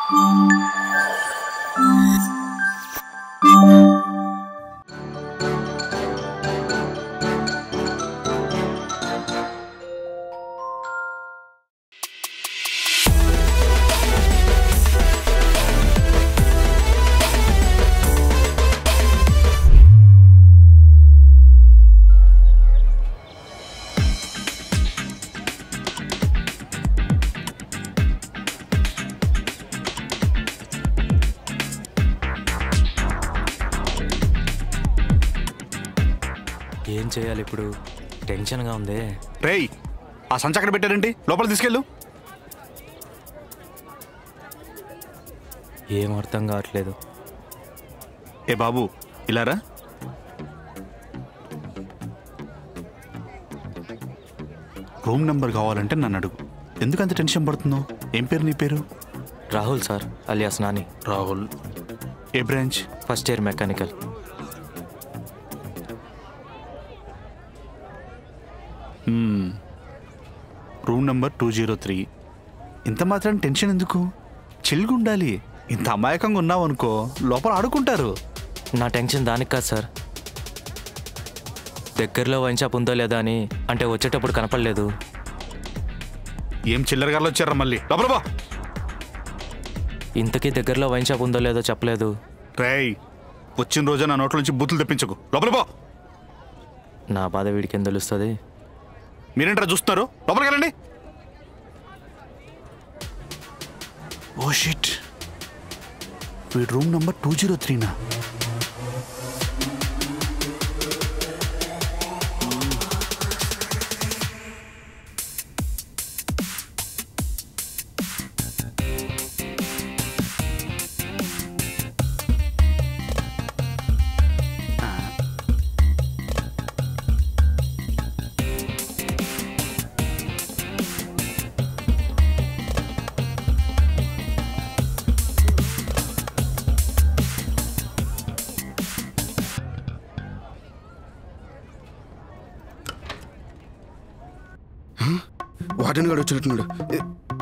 ఏం చేయాలి ఇప్పుడు టెన్షన్గా ఉంది రేయ్ ఆ సంచి అక్కడ పెట్టారేంటి లోపల తీసుకెళ్ళు ఏం అర్థం కావట్లేదు ఏ బాబు ఇలారా రూమ్ నెంబర్ కావాలంటే నన్ను అడుగు ఎందుకు అంత టెన్షన్ పడుతున్నావు ఏం పేరు నీ పేరు రాహుల్ సార్ అలియాస్ నాని రాహుల్ ఏ branch first year mechanical room number two zero three ఇంత మాత్రం టెన్షన్ ఎందుకు చిల్గా ఉండాలి ఇంత అమాయకంగా ఉన్నావు అనుకో లోపల ఆడుకుంటారు నా టెన్షన్ దానికి కాదు సార్ దగ్గరలో వైన్ షాప్ ఉందో లేదా అని అంటే వచ్చేటప్పుడు కనపడలేదు ఏం చిల్లర గారు వచ్చారా మళ్ళీ లోపల బా ఇంతకీ దగ్గరలో వైన్ షాప్ ఉందో లేదో చెప్పలేదు రేయ్ వచ్చిన రోజే నా నోట్ల నుంచి బూతులు తెప్పించకు లోపల బా నా బాధ వీడికి ఏం తెలుస్తుంది మీరేంటారా చూస్తున్నారు లోపలికి వెళ్ళండి ఓ షిట్ వీడి రూమ్ నంబర్ టూ జీరో త్రీనా వార్డెన్ గారు వచ్చినట్టున్నాడు ఏ,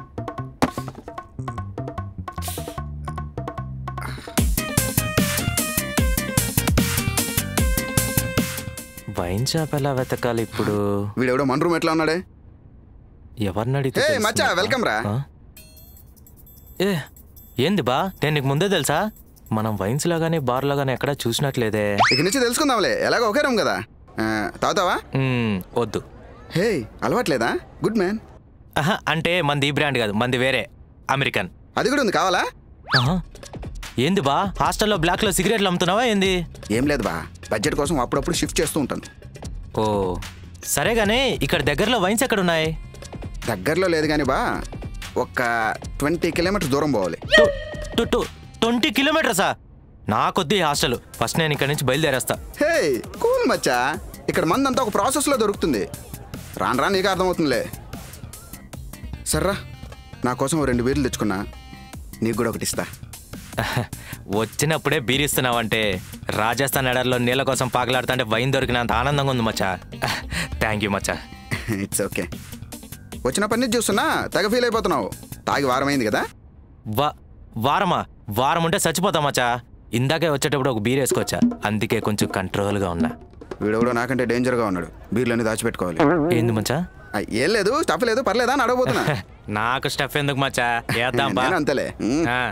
వైన్ షాప్ ఎలా వెతకాలి ఇప్పుడు వీడెవడో మన రూమ్ ఎట్లా ఉన్నాడే ఎవరిని అడిగితే ఏ తెలుస్తుంది? మచ్చా వెల్కమ్ రా ఆ? ఏ ఏంది బా నేను నీకు ముందే తెలుసా మనం వైన్స్ లాగానే బార్ లాగానే ఎక్కడా చూసినట్లేదే ఇక నుంచి తెలుసుకుందాంలే ఎలాగో ఒకే రూమ్ కదా ఆ, తాగుతావా మ్మ్, వద్దు హే అలవాట్లేదా గుడ్ మ్యాన్ ఆహా, అంటే మంది ఈ బ్రాండ్ కాదు మంది వేరే అమెరికన్ అది కూడా ఉంది కావాలా ఆహా. ఏంది బా హాస్టల్లో బ్లాక్లో సిగరెట్లు అమ్ముతున్నావా ఏంది ఏం లేదు బా బడ్జెట్ కోసం అప్పుడప్పుడు షిఫ్ట్ చేస్తూ ఉంటాను ఓ సరే గానీ ఇక్కడ దగ్గరలో వైన్స్ ఎక్కడ ఉన్నాయి దగ్గరలో లేదు కానీ బా ఒక ట్వంటీ కిలోమీటర్స్ దూరం పోవాలి ట్వంటీ కిలోమీటర్సా నా కొద్ది హాస్టల్ ఫస్ట్ నేను ఇక్కడ నుంచి బయలుదేరేస్తా హే కూల్ మచ్చా ఇక్కడ మందంతా ఒక ప్రాసెస్లో దొరుకుతుంది రాను రా నీకు అర్థమవుతుందిలే సర్రా నా కోసం ఓ రెండు బీర్లు తెచ్చుకున్నా నీకు కూడా ఒకటి ఇస్తా వచ్చినప్పుడే బీరిస్తున్నావంటే రాజస్థాన్ ఎడర్లో నీళ్ళ కోసం పాకలాడుతుంటే వైన్ దొరికినంత ఆనందంగా ఉంది మచ్చా థ్యాంక్ యూ మచ్చా ఇట్స్ ఓకే వచ్చిన పని నుంచి చూస్తున్నా తెగ ఫీల్ అయిపోతున్నావు తాగి వారం అయింది కదా వా వారమా వారం ఉంటే చచ్చిపోతా మచ్చా ఇందాకే వచ్చేటప్పుడు ఒక బీర్ వేసుకోవచ్చా అందుకే కొంచెం కంట్రోల్గా ఉన్నా వీడెవడో నాకంటే డేంజర్గా ఉన్నాడు బీర్లన్నీ దాచిపెట్టుకోవాలి ఏంది మచ్చా ఆ, ఏం లేదు స్టఫ్ లేదు పర్లేదా అని అడగబోతున్నా నాకు స్టఫ్ ఎందుకు మచ్చా వేద్దాం బా నేను అంతేలే ఉమ్. ఆ.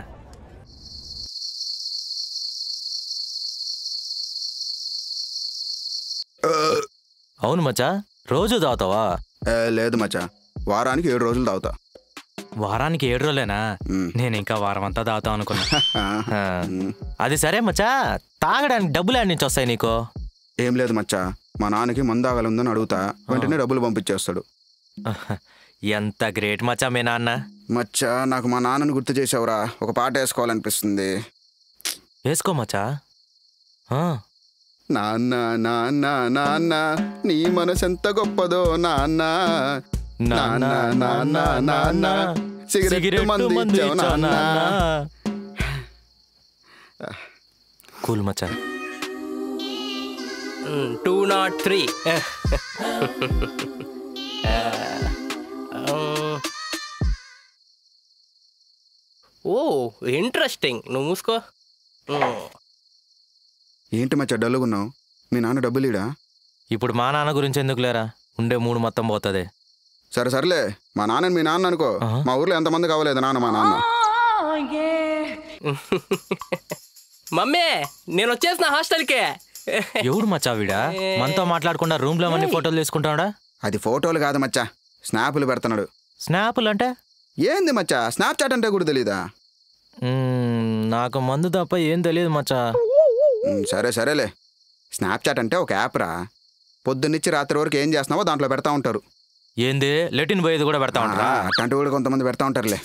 అవును మచ్చా రోజు తాగుతావా ఏ, లేదు మచ్చా వారానికి ఏడు రోజులు తాగుతా వారానికి ఏడు రోజులేనా మ్. నేను ఇంకా వారం అంతా తాగుతాం అనుకున్నా ఆ, ఆ. ఉమ్. అది సరే మచ్చా తాగడానికి డబ్బులు ఎక్కడి నుంచి వస్తాయి నీకు ఏం లేదు మచ్చా మా నాన్నకి మందాగలు ఉందని అడుగుతా వెంటనే డబ్బులు పంపించేస్తాడు ఎంత గ్రేట్ మచ్చా మీ నాన్న మచ్చా నాకు మా నాన్నని గుర్తు చేసావురా ఒక పాట వేసుకోవాలనిపిస్తుంది వేసుకో మచ్చా ఆ, నాన్న నాన్న నాన్న నీ మనసెంత గొప్పదో నాన్న నాన్న, నాన్న నాన్న సిగరెట్ సిగరెట్టు మందు మందు ఇచ్చావు ఇచ్చావు నాన్న నాన్న. కూల్ మచ్చా two nought three oh interesting నువ్వు మూసుకో ఉమ్. ఏంటి మచ్చా డల్లుగా ఉన్నావు మీ నాన్న డబ్బులు ఇడా ఇప్పుడు మా నాన్న గురించి ఎందుకు లేరా ఉండే మూడు మొత్తం పోతుంది సరే సర్లే మా నాన్నని మీ నాన్న అనుకో ఆహా. మా ఊర్లో ఎంతమంది కావలేదు నాన్న మా నాన్న మమ్మీ నేను వచ్చేసిన హాస్టల్కి ఎవడు మచ్చా వీడా మనతో మాట్లాడకుండా రూమ్ లో అన్ని ఫోటోలు తీసుకుంటాడా అది ఫోటోలు కాదు మచ్చా స్నాపులు పెడుతున్నాడు స్నాపులు అంటే ఏంది మచ్చా స్నాప్ చాట్ అంటే కూడా తెలీదా మ్మ్, నాకు మందు తప్ప ఏం తెలియదు మచ్చా ఉమ్, సరే సరేలే స్నాప్ చాట్ అంటే ఒక యాప్ రా పొద్దున్నిచ్చి రాత్రి వరకు ఏం చేస్తున్నావో దాంట్లో పెడతా ఉంటారు ఏంది లెటిన్ పోయేది కూడా పెడతా ఉంటారా ఆ, అట్లాంటివి కూడా కొంతమంది పెడతా ఉంటారులే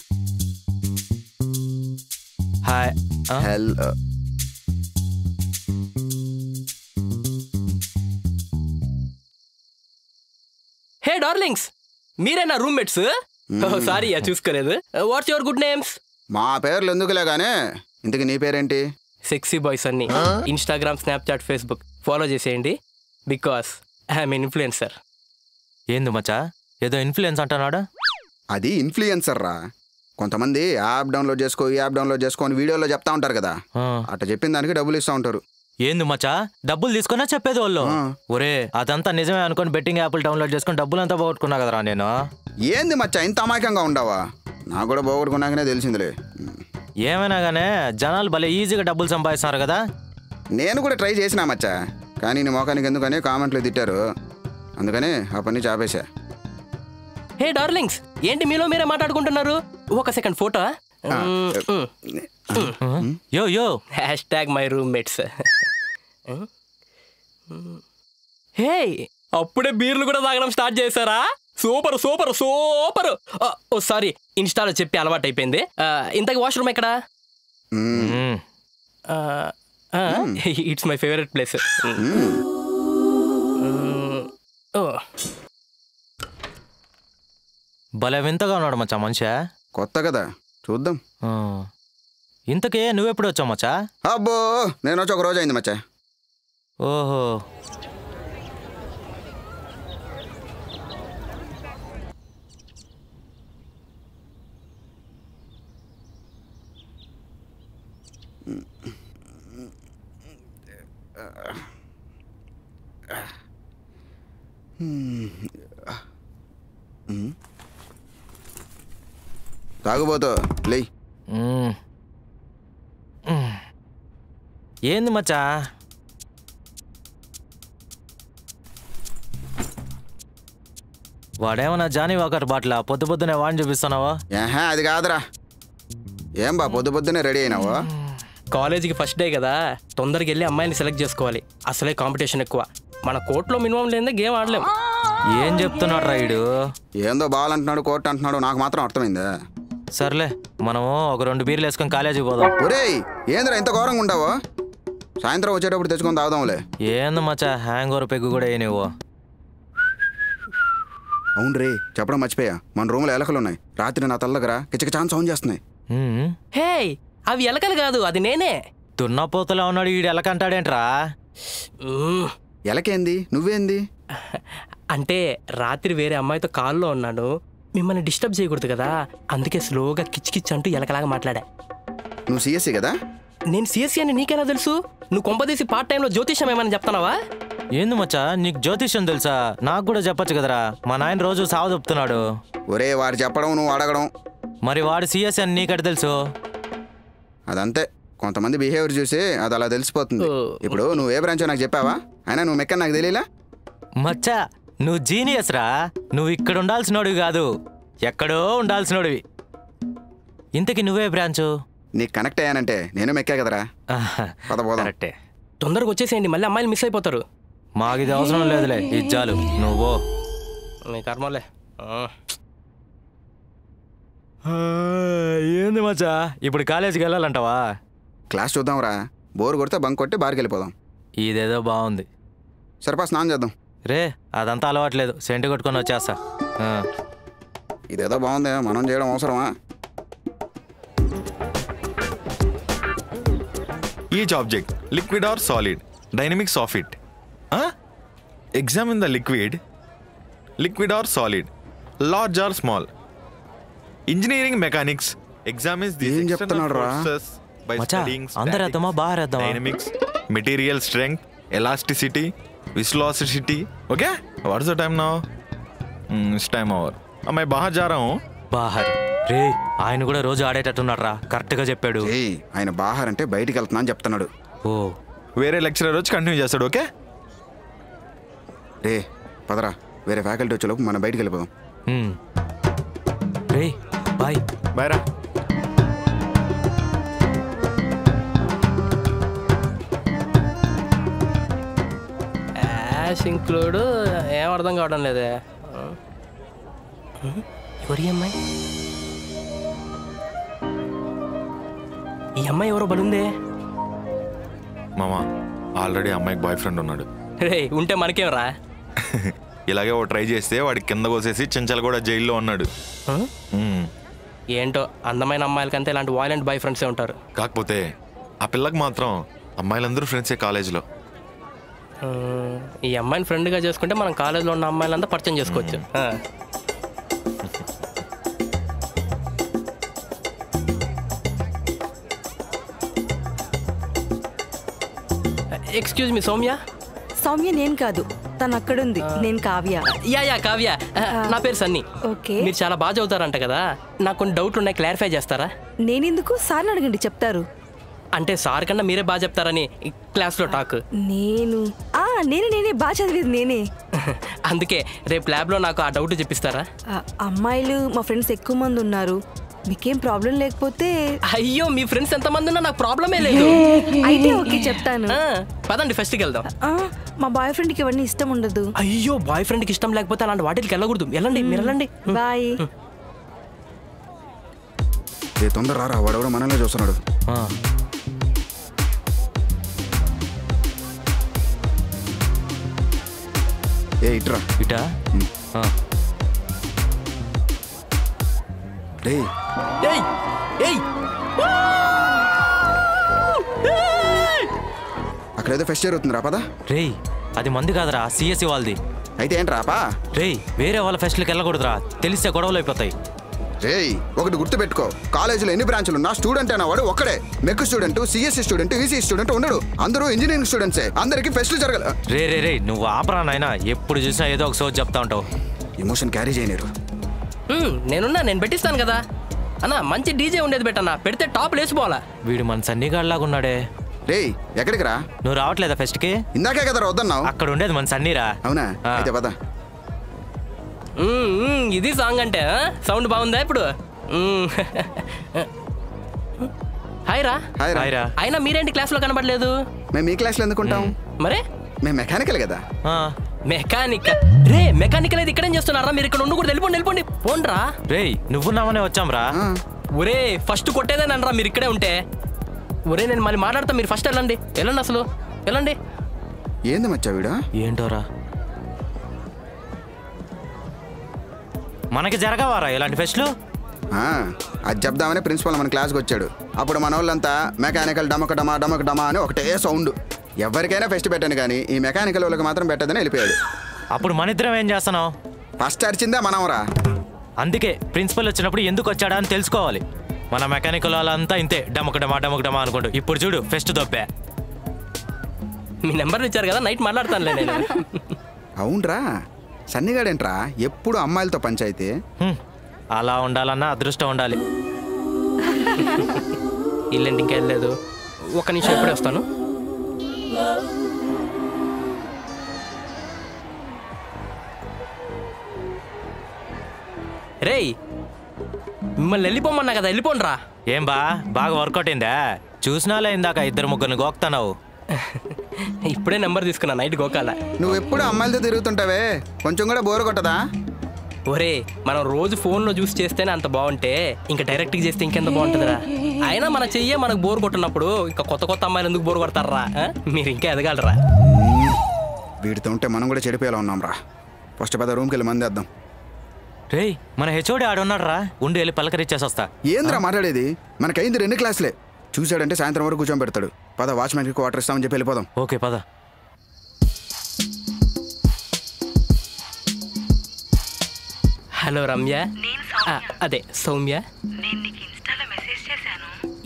హాయ్ ఆ? హెల్ హే డార్లింగ్స్ మీరేనా రూమ్మేట్స్ సారీ చూసుకోలేదు వాట్స్ యువర్ గుడ్ నేమ్స్ మా పేర్లు ఎందుకులే గానీ ఇంతకి నీ పేరేంటి సెక్సీ బాయ్స్ అన్ని ఇన్స్టాగ్రామ్ స్నాప్చాట్ ఫేస్బుక్ ఫాలో చేసేయండి బికాస్ ఐఎమ్ ఇన్ఫ్లుయెన్సర్ ఏంది మచ్చా ఏదో ఇన్ఫ్లుయెన్స్ అంటున్నాడా అది ఇన్ఫ్లుయెన్సర్ రా కొంతమంది యాప్ డౌన్లోడ్ చేసుకో ఈ యాప్ డౌన్లోడ్ చేసుకో అని వీడియోలో చెప్తా ఉంటారు కదా ఆ. అట్లా చెప్పిన దానికి డబ్బులు ఇస్తూ ఉంటారు ఏంది మచ్చా డబ్బులు తీసుకున్నా చెప్పేది వాళ్ళు ఆ. ఒరే అదంతా నిజమే అనుకొని బెట్టింగ్ యాప్లు డౌన్లోడ్ చేసుకొని డబ్బులు అంతా పోగొట్టుకున్నా కదరా నేను ఏంది మచ్చా ఇంత అమాయకంగా ఉండవా నాకు కూడా పోగొట్టుకున్నాకనే తెలిసిందిలే ఏమైనా గానే జనాలు భలే ఈజీగా డబ్బులు సంపాదిస్తున్నారు కదా నేను కూడా ట్రై చేసినా మచ్చా కానీ నీ మొఖానికి ఎందుకని కామెంట్లు తిట్టారు అందుకని ఆ పని చాపేశా హే డార్లింగ్స్ ఏంటి మీలో మీరే మాట్లాడుకుంటున్నారు ఒక second photo yo yo hash tag my roommates hey అప్పుడే బీర్లు కూడా తాగడం స్టార్ట్ చేశారా super super super oh sorry ఇన్స్టాలో చెప్పి అలవాటు అయిపోయింది ఇంతకి వాష్రూమ్ ఎక్కడా మ్మ్. మ్మ్. ఇట్స్ మై ఫేవరెట్ ప్లేస్ భలే వింతగా ఉన్నాడు మచ్చా మనిషి కొత్త కదా చూద్దాం ఆ. ఇంతకే నువ్వెప్పుడు వచ్చావు మచ్చా అబ్బో నేను వచ్చి ఒక రోజు అయింది మచ్చా ఓహో తాగుబోతో లే మ్మ్. మ్మ్. ఏంది మచ్చా వాడేమన్నా జానీ వాకర్ బాట్ల పొద్దు పొద్దునే వాడిని చూపిస్తున్నావా ఏహా అది కాదురా ఏం బా పొద్దు పొద్దునే రెడీ అయినావా కాలేజీకి ఫస్ట్ డే కదా తొందరగా వెళ్ళి అమ్మాయిని సెలెక్ట్ చేసుకోవాలి అసలే కాంపిటీషన్ ఎక్కువ మన కోర్టులో మినిమం లేదే గేమ్ ఆడలేం ఏం చెప్తున్నాడు రైడు ఏందో బాలంటున్నాడు కోర్టు అంటున్నాడు నాకు మాత్రం అర్థమైందా సర్లే మనము ఒక రెండు బీర్లు వేసుకొని కాలేజీకి పోదాం ఒరేయ్ ఏందిరా ఇంత ఘోరంగా ఉండవో సాయంత్రం వచ్చేటప్పుడు తెచ్చుకొని తాగుదాంలే ఏంది మచ్చా హ్యాంగ్ ఓవర్ పెగ్గు కూడా ఏ నువ్వు అవును రే చెప్పడం మర్చిపోయా మన రూమ్లో ఎలకలు ఉన్నాయి రాత్రి నా తల దగ్గర కిచకిచాన్ సౌండ్ చేస్తున్నాయి మ్మ్. హే అవి ఎలకలు కాదు అది నేనే దున్నపోతలా ఉన్నాడు వీడు ఎలకంటాడేంట్రా మ్మ్. ఎలకేంది నువ్వేంది అంటే రాత్రి వేరే అమ్మాయితో కాల్లో ఉన్నాను మిమ్మల్ని డిస్టర్బ్ చేయకూడదు కదా అందుకే స్లోగా కిచ్ అంటూ ఎలకలాగా మాట్లాడా నువ్వు సిఎస్సి కదా నేను సిఎస్సి అని నీకెలా తెలుసు నువ్వు కొంపదీసి పార్ట్ టైంలో జ్యోతిషం ఏమని చెప్తున్నావా ఏంది మచ్చా నీకు జ్యోతిష్యం తెలుసా నాకు కూడా చెప్పొచ్చు కదరా మా నాయన రోజు సాగు చెప్తున్నాడు ఒరే వాడు చెప్పడం నువ్వు అడగడం మరి వాడు సిఎస్ అని నీకట తెలుసు అదంతే కొంతమంది బిహేవియర్ చూసి అది అలా తెలిసిపోతుంది ఓ. ఇప్పుడు నువ్వు ఏ బ్రాంచో నాకు చెప్పావా అయినా నువ్వు మెక్కని నాకు తెలియలా మచ్చా నువ్వు జీనియస్ రా నువ్వు ఇక్కడ ఉండాల్సినోడివి కాదు ఎక్కడో ఉండాల్సినోడివి ఇంతకి నువ్వే బ్రాంచు నీకు కనెక్ట్ అయ్యానంటే నేను మెక్కా కదరా ఆహా, పద పోదాం కరెక్టే తొందరగా వచ్చేసేయండి మళ్ళీ అమ్మాయిలు మిస్ అయిపోతారు మాకు ఇది అవసరం లేదులే ఇజ్జాలు నువ్వు మీ కర్మలే ఆ. ఏంది మచ్చా ఇప్పుడు కాలేజీకి వెళ్ళాలంటావా క్లాస్ చూద్దాంరా బోర్ కొడితే బంక్ కొట్టి బార్కి వెళ్ళిపోదాం ఇదేదో బాగుంది సరిపా స్నానం చేద్దాం రే అదంతా అలవాట్లేదు సెంటు కొట్టుకొని వచ్చేస్తా ఆ. ఇదేదో బాగుంది మనం చేయడం అవసరమా Each object, liquid or solid, dynamics of it. Huh? Examine the liquid, liquid or solid, large or small. Engineering mechanics exam is ఏం చెప్తున్నాడు రా? బై మచ్చా, స్టడీయింగ్ అందరు వేద్దామా, బాగా వేద్దామా? Dynamics material strength elasticity viscosity okay what's the time now it's time over मैं बाहर जा रहा हूँ బాహర్ రే ఆయన కూడా రోజు ఆడేటట్టున్నాడు రా కరెక్ట్ గా చెప్పాడు ఏయ్ ఆయన బాహార్ అంటే బయటికి వెళ్తున్నా అని చెప్తున్నాడు ఓ వేరే లెక్చరర్ వచ్చి కంటిన్యూ చేస్తాడు ఓకే రే పదరా వేరే ఫ్యాకల్టీ వచ్చేలోపు మనం బయటికి వెళ్ళిపోదాం హ్మ్. రే బాయ్ బాయ్ రా యాష్ ఇంక్లూడ్ ఏం అర్థం కావడం లేదే ఎవరి అమ్మాయి ఈ అమ్మాయి ఎవరో బలుందే మామ ఆల్రెడీ అమ్మాయికి బాయ్ ఫ్రెండ్ ఉన్నాడు రే ఉంటే మనకేం రా ఇలాగే ఓ ట్రై చేస్తే వాడి కింద కోసేసి చెంచల్ కూడా జైల్లో ఉన్నాడు ఆ? మ్మ్. ఏంటో అందమైన అమ్మాయిలకంటే ఇలాంటి వాయిలెంట్ బాయ్ ఫ్రెండ్సే ఉంటారు కాకపోతే ఆ పిల్లకి మాత్రం అమ్మాయిలందరూ ఫ్రెండ్సే కాలేజీలో ఆ, ఈ అమ్మాయిని ఫ్రెండ్గా చేసుకుంటే మనం కాలేజీలో ఉన్న అమ్మాయిలంతా పరిచయం చేసుకోవచ్చు ఆ. ఎక్స్క్యూజ్ మీ సౌమ్య సౌమ్య నేను కాదు తను అక్కడుంది నేను కావ్య యా యా కావ్య ఆ, నా పేరు సన్నీ ఓకే మీరు చాలా బాగా చదువుతారంట కదా నాకు కొన్ని డౌట్లు ఉన్నాయి క్లారిఫై చేస్తారా నేనెందుకు సార్ని అడగండి చెప్తారు అంటే సార్ కన్నా మీరే బాగా చెప్తారని ఈ క్లాస్లో టాక్ నేను ఆ నేనే నేనే బాగా చదివేది నేనే అందుకే రేపు ల్యాబ్లో నాకు ఆ డౌట్ చెప్పిస్తారా ఆ, అమ్మాయిలు మా ఫ్రెండ్స్ ఎక్కువ మంది ఉన్నారు మీకేం ప్రాబ్లం లేకపోతే అయ్యో మీ ఫ్రెండ్స్ ఎంతమంది ఉన్నా నాకు ప్రాబ్లమే లేదు అయితే ఓకే చెప్తాను ఆ, పదండి ఫెస్ట్కి వెళ్దాం ఆ, మా బాయ్ ఫ్రెండ్కి ఇవన్నీ ఇష్టం ఉండదు అయ్యో బాయ్ ఫ్రెండ్కి ఇష్టం లేకపోతే అలాంటి వాటికి వెళ్ళకూడదు వెళ్ళండి మీరు వెళ్ళండి బాయ్ ఏ తొందర రారా వాడెవడో మనల్ని చూస్తున్నాడు ఆ, ఏ ఇట్రా ఇటా ఆ, రే ఏయ్ ఏయ్ అక్కడ ఏదో ఫెస్ట్ జరుగుతుంది పదా రేయ్ అది మంది కాదురా సిఎస్సి వాళ్ళది అయితే ఏంటి రాపా రేయ్ వేరే వాళ్ళ ఫెస్ట్లకు వెళ్ళకూడదురా తెలిస్తే గొడవలు అయిపోతాయి రేయ్ ఒకటి గుర్తుపెట్టుకో కాలేజీలో ఎన్ని బ్రాంచ్లు ఉన్నా స్టూడెంట్ వాడు ఒక్కడే mech student CSC student EC student ఉండడు అందరూ ఇంజనీరింగ్ స్టూడెంట్సే అందరికీ ఫెస్ట్లు జరగాలి రే రే రే నువ్వు ఆపరా నాయనా ఎప్పుడు చూసినా ఏదో ఒక సోచ్ చెప్తా ఉంటావు ఎమోషన్ క్యారీ చేయలేరు మ్, నేనున్నా నేను పెట్టిస్తాను కదా అన్న మంచి డీజే ఉండేది పెట్టన్నా పెడితే టాప్ లేచిపోవాలా వీడు మన సన్నీగాడిలాగా ఉన్నాడే రేయ్ ఎక్కడికి రా నువ్వు రావట్లేదా ఫెస్ట్కి ఇందాకే కదా వద్దన్నావు అక్కడ ఉండేది మన సన్నీరా అవునా ఆ. అయితే పద మ్, మ్, ఇది సాంగ్ అంటే ఆ? సౌండ్ బాగుందా ఇప్పుడు మ్. హాయ్ రా హాయ్ రా హాయ్ రా అయినా మీరేంటి క్లాస్లో కనబడలేదు మేము మీ క్లాస్లో ఎందుకుంటాం మరే మేము మెకానికల్ కదా ఆ, మెకానిక్ రే మెకానికల్ అయితే ఇక్కడేం చేస్తున్నారా మీరు ఇక్కడ ఉండి కూడా వెళ్ళిపోండి వెళ్ళిపోండి పోండ్రా రేయ్ నువ్వున్నామనే వచ్చాంరా ఆ, ఒరే ఫస్ట్ కొట్టేదేనరా మీరు ఇక్కడే ఉంటే ఒరే నేను మళ్ళీ మాట్లాడతా మీరు ఫస్ట్ వెళ్ళండి వెళ్ళండి అసలు వెళ్ళండి ఏంది మచ్చా వీడు ఏంటోరా మనకి జరగవారా ఇలాంటి ఫెస్ట్లు ఆ, అది చెప్దామని ప్రిన్సిపల్ మన క్లాస్కి వచ్చాడు అప్పుడు మన వాళ్ళంతా మెకానికల్ డమక డమా డమక డమా అని ఒకటే సౌండ్ ఎవరికైనా ఫెస్ట్ పెట్టాను కానీ ఈ మెకానికల్ వాళ్ళకి మాత్రం పెట్టదని వెళ్ళిపోయాడు అప్పుడు మన ఇద్దరం ఏం చేస్తున్నావు ఫస్ట్ అరిచిందే మనవరా అందుకే ప్రిన్సిపల్ వచ్చినప్పుడు ఎందుకు వచ్చాడా అని తెలుసుకోవాలి మన మెకానికల్ వాళ్ళంతా ఇంతే డమక డమా డమక డమా అనుకుంటూ ఇప్పుడు చూడు ఫెస్ట్ దొబ్బే మీ నెంబర్ ఇచ్చారు కదా నైట్ మాట్లాడతానులే నేను అవునరా సన్నిగాడేంట్రా ఎప్పుడు అమ్మాయిలతో పంచాయితీ హ్మ్. అలా ఉండాలన్నా అదృష్టం ఉండాలి ఇల్లేంటి ఇంకా వెళ్ళలేదు ఒక్క నిమిషం ఎప్పుడే వస్తాను రేయ్ మిమ్మల్ని వెళ్ళిపోమన్నా కదా వెళ్ళిపోండ్రా ఏం బా బాగా వర్కౌట్ అయిందా చూసినాలే ఇందాక ఇద్దరు ముగ్గురిని గోక్తానావు ఇప్పుడే నెంబర్ తీసుకున్నా నైట్ గోకాల నువ్వు ఎప్పుడు అమ్మాయిలతో తిరుగుతుంటావే కొంచెం కూడా బోర్ కొట్టదా ఒరే మనం రోజు ఫోన్లో చూసి చేస్తేనే అంత బాగుంటే ఇంకా డైరెక్ట్గా చేస్తే ఇంకెంత బాగుంటుందిరా అయినా మన చెయ్యే మనకు బోర్ కొట్టినప్పుడు ఇంకా కొత్త కొత్త అమ్మాయిలు ఎందుకు బోర్ కొడతారా ఆ? మీరు ఇంకా ఎదగలరా వీడితో ఉంటే మనం కూడా చెడిపోయేలా ఉన్నాం రా ఫస్ట్ పద రూమ్కి వెళ్ళి మంది వేద్దాం రేయ్ మన హెచ్ఓడి ఆడున్నాడు రా ఉండి వెళ్ళి పలకరిచ్చేసి వస్తా ఏంద్రా మాట్లాడేది మనకైంది రెండు క్లాసులే చూశాడంటే సాయంత్రం వరకు కూర్చొని పెడతాడు పద వాచ్మెన్కి క్వార్టర్ ఇస్తామని చెప్పి వెళ్ళిపోదాం ఓకే పద హలో రమ్య ఆ, అదే సౌమ్య నేను నీకు ఇన్స్టాలో మెసేజ్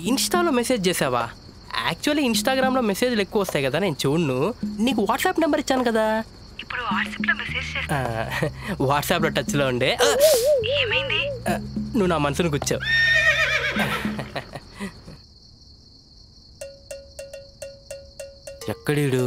ఇన్స్టాలో మెసేజ్ చేసావా యాక్చువల్లీ ఇన్స్టాగ్రామ్లో మెసేజ్లు ఎక్కువ వస్తాయి కదా నేను చూడను నీకు వాట్సాప్ నెంబర్ ఇచ్చాను కదా ఇప్పుడు వాట్సాప్లో మెసేజ్ ఆ, వాట్సాప్లో టచ్లో ఉండే ఆ, ఏమైంది ఆ, నువ్వు నా మనసును కూర్చావు ఎక్కడీడు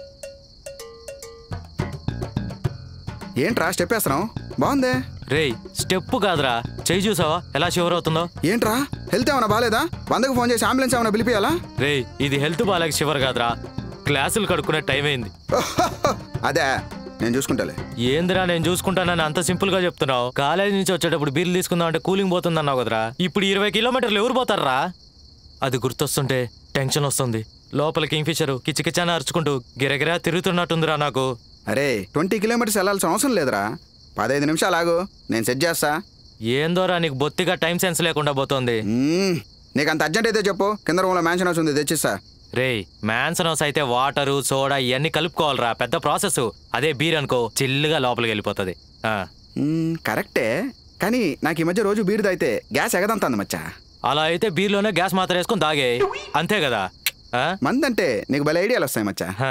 ఏంట్రా స్టెప్ వేస్తున్నావు బాగుందే రేయ్ స్టెప్ కాదురా చెయ్యి చూసావా ఎలా షివర్ అవుతుందో ఏంట్రా హెల్త్ ఏమైనా బాగాలేదా వందకు ఫోన్ చేసి అంబులెన్స్ ఏమైనా పిలిపియాలా రేయ్ ఇది హెల్త్ బాలేక షివర్ కాదురా క్లాసులు కడుక్కునే టైం అయింది అదే నేను చూసుకుంటాలే ఏందిరా నేను చూసుకుంటానని అంత సింపుల్ గా చెప్తున్నావు కాలేజ్ నుంచి వచ్చేటప్పుడు బీర్లు తీసుకుందాం అంటే కూలింగ్ పోతుంది అన్నావు కదరా ఇప్పుడు ఇరవై కిలోమీటర్లు ఎవరు పోతారా అది గుర్తొస్తుంటే టెన్షన్ వస్తుంది లోపల కింగ్ఫిషర్ కిచకిచాన అరుచుకుంటూ గిరగిరా తిరుగుతున్నట్టుందిరా నాకు అరే ట్వంటీ కిలోమీటర్స్ వెళ్ళాల్సిన అవసరం లేదురా పదహైదు నిమిషాలు ఆగు నేను సెట్ చేస్తా ఏందోరా నీకు బొత్తిగా టైం సెన్స్ లేకుండా పోతోంది మ్మ్. నీకు అంత అర్జెంట్ అయితే చెప్పు కింద రూమ్లో మ్యాన్షన్ హౌస్ ఉంది తెచ్చిస్తా రేయ్ మ్యాన్సన్ హౌస్ అయితే వాటరు సోడా ఇవన్నీ కలుపుకోవాలరా పెద్ద ప్రాసెస్ అదే బీర్ అనుకో చిల్లుగా లోపలికి వెళ్ళిపోతుంది ఆ. మ్మ్, కరెక్టే కానీ నాకు ఈ మధ్య రోజు బీరు తాగితే గ్యాస్ ఎగదంతుంది మచ్చా అలా అయితే బీర్లోనే గ్యాస్ మాత్రం వేసుకొని తాగే అంతే కదా ఆ? మందంటే నీకు భలే ఐడియాలు వస్తాయి మచ్చా హ.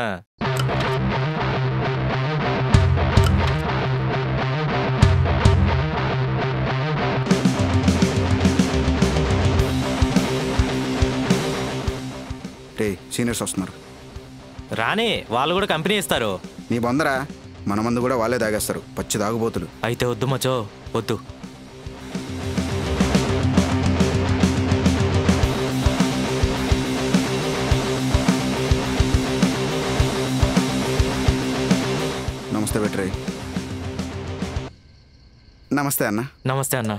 రే సీనియర్స్ వస్తున్నారు రాని వాళ్ళు కూడా కంపెనీ ఇస్తారు నీ బొందరా మన మందు కూడా వాళ్ళే తాగేస్తారు పచ్చి తాగుబోతులు అయితే వద్దు మచో వద్దు నమస్తే బెట్రే నమస్తే అన్న నమస్తే అన్న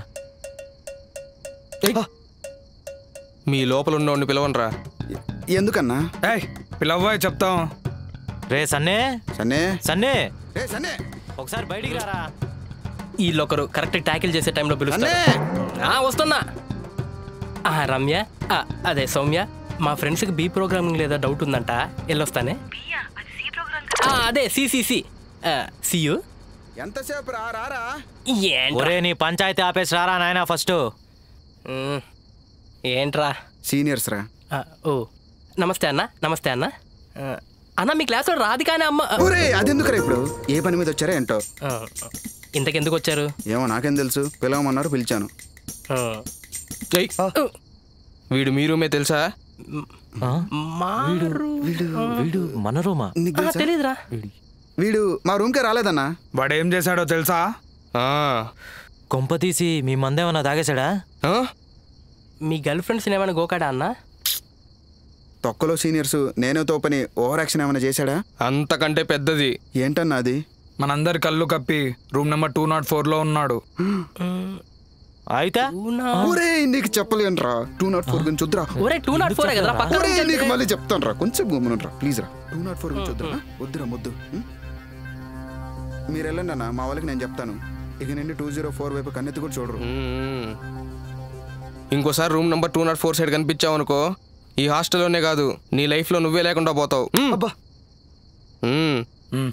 మీ లోపల ఉన్నోడిని పిలవనరా ఎ- ఎందుకన్నా ఏయ్ పిలవ్వా చెప్తాం రే సన్నే సన్నే సన్నే రే సన్నే ఒకసారి బయటికి రారా వీళ్ళొకరు కరెక్ట్ ట్యాకిల్ చేసే టైంలో పిలుస్తారు ఆ, వస్తున్నా ఆ, రమ్య ఆ, అదే సౌమ్య మా ఫ్రెండ్స్కి బీ ప్రోగ్రామింగ్ లేదా డౌట్ ఉందంట వెళ్ళొస్తానే ఆ, అదే సిసిసి సియు ఎంతసేపు రా రారా ఏంట్రా ఒరే నీ పంచాయతీ ఆపేసి రారా నాయనా ఫస్ట్ ఉమ్, ఏంట్రా సీనియర్స్ రా ఆ, ఓ నమస్తే అన్న నమస్తే అన్న ఆ, అన్న మీ క్లాస్లో రాధికానే అమ్మ ఊరే అదెందుకురా ఇప్పుడు ఏ పని మీద వచ్చారా ఏంటో ఆ, ఇంతకెందుకు వచ్చారు ఏమో నాకేం తెలుసు పిలవమన్నారు పిలిచాను ఆ, ఏయ్, వీడు మీ రూమే తెలుసా ఆ? మారు వీడు మన రూమా నీకు ఆ, తెలుసా? తెలీదురా వీడు మా రూమ్కే రాలేదన్నా వాడు ఏం చేశాడో తెలుసా ఆ, కొంప తీసి మీ మందేమన్నా తాగేశాడా ఆ? మీ గర్ల్ ఫ్రెండ్స్ ఏమైనా గోకాడా అన్న తొక్కలో సీనియర్స్ నేనే తోపని ఓవర్ యాక్షన్ ఏమైనా చేశాడా అంతకంటే పెద్దది ఏంటన్నా అది మనందరి కళ్ళు కప్పి రూమ్ నెంబర్ టూ నాట్ ఫోర్లో ఉన్నాడు అయితే అవునా? ఊరే నీకు చెప్పలేనురా టూ నాట్ ఫోర్ గురించి వద్దురా ఒరే టూ నాట్ ఫోర్ కదా పక్కన ఊరే room కి నీకు వెళ్తే- మళ్ళీ చెప్తాను రా కొంచెం గమ్మునురా ప్లీజ్ రా టూ నాట్ ఫోర్ గురించి వద్దురా వద్దురా ముద్దు ఉం? మీరు వెళ్ళండి అన్న మా వాళ్ళకి నేను చెప్తాను ఇక నుండి టూ జీరో ఫోర్ వైపు కన్నెత్తి కూడా చూడరు మ్మ్. ఇంకోసారి room number two nought four side కనిపించావు అనుకో ఈ హాస్టల్లోనే కాదు నీ లైఫ్లో నువ్వే లేకుండా పోతావు మ్మ్. అబ్బా మ్మ్. మ్మ్.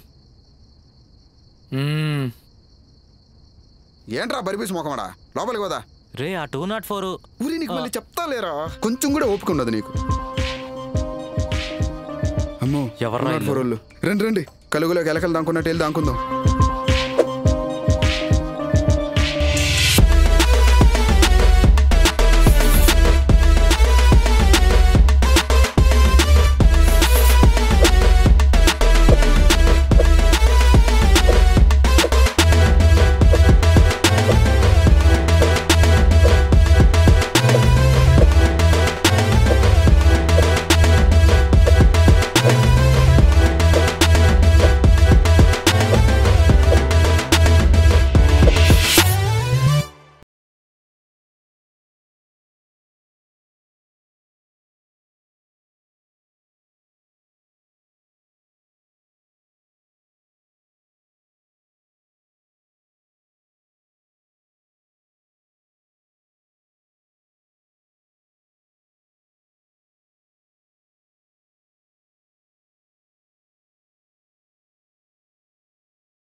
మ్మ్. ఏంట్రా బరిపీస్ మొఖమడా లోపలికి పోదా రే ఆ టూ నాట్ ఫోర్ ఊరి నీకు మళ్ళీ చెప్తా లేరా కొంచెం కూడా ఓపిక ఉండదు నీకు అమ్మో ఎవర్రా టూ నాట్ ఫోర్ వాళ్ళు రండి రండి కలుగులోకి ఎలకలు దానుకున్నట్టు వెళ్ళి దానుకుందాం